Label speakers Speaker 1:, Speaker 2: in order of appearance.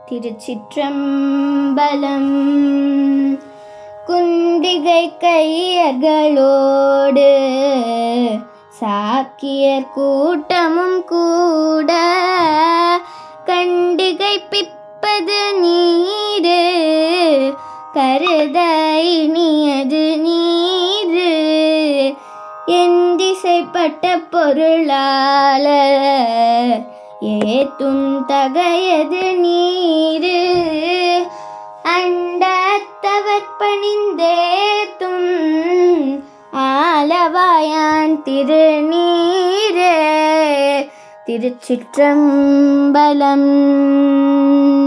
Speaker 1: திருச்சிற்றம்பலம் குண்டிகை கையர்களோடு சாக்கியர் கூட்டமும் கூட கண்டிகை பிப்பது நீரு கருத இனியது நீரு என் திசைப்பட்ட பொருளால ஏத்தும் தகையது நீரு அண்டத்தவர் பணிந்தேத்தும் ஆலவாயான் திருநீரே திருச்சிற்றம்பலம்